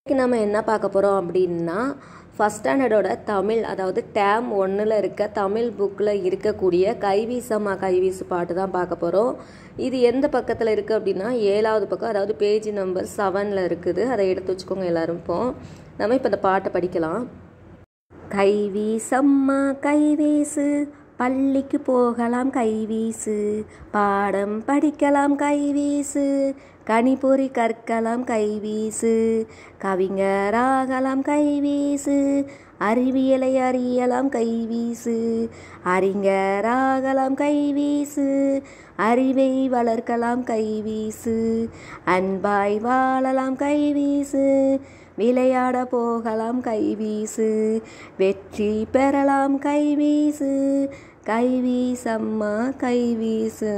இன்னைக்கு நம்ம என்ன பார்க்க போகிறோம் அப்படின்னா ஃபஸ்ட் ஸ்டாண்டர்டோட தமிழ் அதாவது டேம் ஒன்றில் இருக்க தமிழ் புக்கில் இருக்கக்கூடிய கைவீசம்மா கைவீசு பாட்டு தான் பார்க்க போகிறோம் இது எந்த பக்கத்தில் இருக்குது அப்படின்னா ஏழாவது பக்கம் அதாவது பேஜ் நம்பர் செவனில் இருக்குது அதை எடுத்து வச்சுக்கோங்க எல்லாரும் இப்போ நம்ம இப்போ இந்த பாட்டை படிக்கலாம் கைவீசம்மா கைவீசு பள்ளிக்கு போகலாம் கைவீசு பாடம் படிக்கலாம் கைவீசு கனிபொறி கற்கலாம் கைவீசு கவிஞராகலாம் கைவீசு அறிவியலை அறியலாம் கைவீசு அறிஞராகலாம் கைவீசு அறிவை வளர்க்கலாம் கைவீசு அன்பாய் வாழலாம் கைவீசு விளையாட போகலாம் கைவீசு வெற்றி பெறலாம் கைவீசு கைவீசம்மா கைவீசு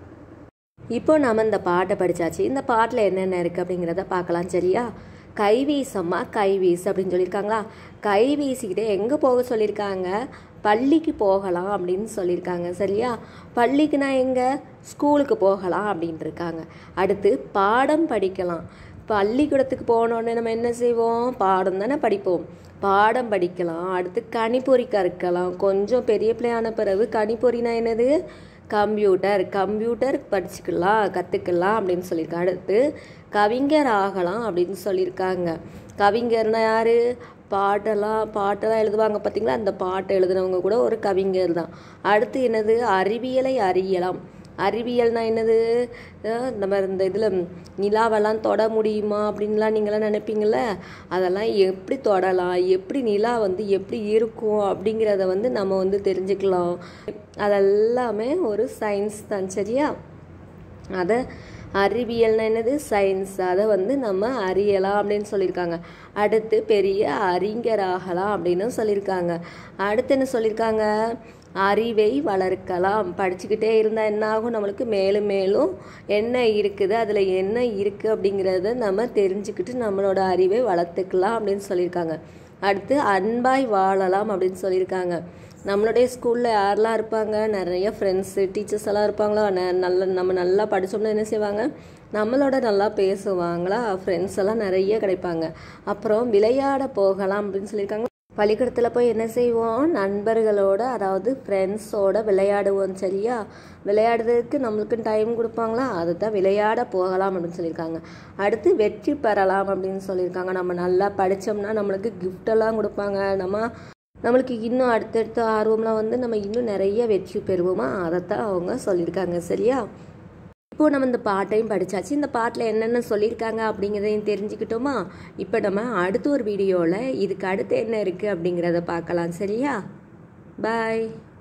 இப்போ நாம் இந்த பாட்டை படித்தாச்சு இந்த பாட்டில் என்னென்ன இருக்குது அப்படிங்கிறத பார்க்கலாம் சரியா கைவீசம்மா கைவீசு அப்படின்னு சொல்லியிருக்காங்களா கை வீசிக்கிட்டே எங்கே போக சொல்லியிருக்காங்க பள்ளிக்கு போகலாம் அப்படின்னு சொல்லியிருக்காங்க சரியா பள்ளிக்குனா எங்கே ஸ்கூலுக்கு போகலாம் அப்படின்ட்டு இருக்காங்க அடுத்து பாடம் படிக்கலாம் பள்ளிக்கூடத்துக்கு போனோடனே நம்ம என்ன செய்வோம் பாடம் தானே படிப்போம் பாடம் படிக்கலாம் அடுத்து கணிப்பொறி கற்கலாம் கொஞ்சம் பெரிய பிள்ளையான பிறகு கணிப்பொறினா என்னது கம்ப்யூட்டர் கம்ப்யூட்டர் படிச்சுக்கலாம் கற்றுக்கலாம் அப்படின்னு சொல்லியிருக்காங்க அடுத்து கவிஞர் ஆகலாம் அப்படின்னு சொல்லியிருக்காங்க கவிஞர்னா யார் பாட்டெல்லாம் பாட்டெல்லாம் எழுதுவாங்க பார்த்தீங்களா அந்த பாட்டை எழுதுனவங்க கூட ஒரு கவிஞர் தான் அடுத்து என்னது அறிவியலை அறியலாம் அறிவியல்னா என்னது நம்ம இந்த இதில் நிலாவெல்லாம் தொட முடியுமா அப்படின்லாம் நீங்களாம் நினைப்பீங்கள அதெல்லாம் எப்படி தொடலாம் எப்படி நிலா வந்து எப்படி இருக்கும் அப்படிங்கிறத வந்து நம்ம வந்து தெரிஞ்சுக்கலாம் அதெல்லாமே ஒரு சயின்ஸ் தான் சரியா அதை அறிவியல்னா என்னது சயின்ஸ் அதை வந்து நம்ம அறியலாம் அப்படின்னு சொல்லியிருக்காங்க அடுத்து பெரிய அறிஞராகலாம் அப்படின்னு சொல்லியிருக்காங்க அடுத்து என்ன சொல்லியிருக்காங்க அறிவை வளர்க்கலாம் படிச்சுக்கிட்டே இருந்தால் என்ன ஆகும் நம்மளுக்கு மேலும் மேலும் என்ன இருக்குது அதில் என்ன இருக்குது அப்படிங்கிறத நம்ம தெரிஞ்சுக்கிட்டு நம்மளோட அறிவை வளர்த்துக்கலாம் அப்படின்னு சொல்லியிருக்காங்க அடுத்து அன்பாய் வாழலாம் அப்படின்னு சொல்லியிருக்காங்க நம்மளுடைய ஸ்கூலில் யாரெல்லாம் இருப்பாங்க நிறைய ஃப்ரெண்ட்ஸு டீச்சர்ஸ் எல்லாம் இருப்பாங்களா நல்ல நம்ம நல்லா படித்தோம்னா என்ன செய்வாங்க நம்மளோட நல்லா பேசுவாங்களா ஃப்ரெண்ட்ஸ் எல்லாம் நிறைய கிடைப்பாங்க அப்புறம் விளையாட போகலாம் அப்படின்னு சொல்லியிருக்காங்க பள்ளிக்கூடத்தில் போய் என்ன செய்வோம் நண்பர்களோட அதாவது ஃப்ரெண்ட்ஸோட விளையாடுவோம் சரியா விளையாடுறதுக்கு நம்மளுக்கு டைம் கொடுப்பாங்களா அதை தான் விளையாட போகலாம் அப்படின்னு சொல்லியிருக்காங்க அடுத்து வெற்றி பெறலாம் அப்படின்னு சொல்லியிருக்காங்க நம்ம நல்லா படித்தோம்னா நம்மளுக்கு கிஃப்டெல்லாம் கொடுப்பாங்க நம்ம நம்மளுக்கு இன்னும் அடுத்தடுத்த ஆர்வம்லாம் வந்து நம்ம இன்னும் நிறைய வெற்றி பெறுவோமா அதைத்தான் அவங்க சொல்லியிருக்காங்க சரியா இப்போ நம்ம இந்த பாட்டையும் படித்தாச்சு இந்த பாட்டில் என்னென்ன சொல்லியிருக்காங்க அப்படிங்கிறதையும் தெரிஞ்சுக்கிட்டோமா இப்போ நம்ம அடுத்த ஒரு வீடியோவில் இதுக்கு அடுத்து என்ன இருக்குது அப்படிங்கிறத பார்க்கலாம் சரியா பாய்